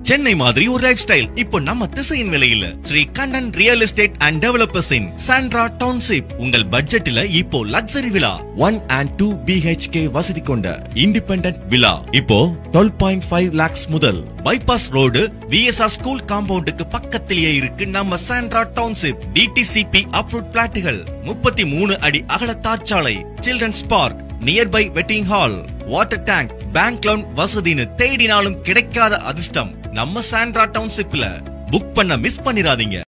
சென்னை மாதிரி ஒரு life style இப்போ நம்ம திசையின் விலையில Sri Kannan real estate and developers இன் சாண்ட்ரா டவுன்ஷிப் உங்கள் பட்ஜெட்ல இப்போ லக்ஸரி விழா ஒன் அண்ட் டூ பிஹெச்கே வசதி கொண்ட இண்டிபெண்டன்ட் விழா இப்போ டுவெல் பாயிண்ட் ஃபைவ் லேக்ஸ் முதல் பைபாஸ் ரோடு விஎஸ்ஆர் ஸ்கூல் காம்பவுண்டுக்கு பக்கத்திலேயே இருக்கு நம்ம சாண்ட்ரா டவுன்ஷிப் டிடிசிபி அப்ரூவ் பிளாட்டுகள் முப்பத்தி மூணு அடி அகல தார்ச்சாலை children's park nearby wedding hall water tank bank loan வசதின்னு தேடினாலும் கிடைக்காத அதிர்ஷ்டம் நம்ம சாண்ட்ரா டவுன்ஷிப்ல புக் பண்ண மிஸ் பண்ணிராதீங்க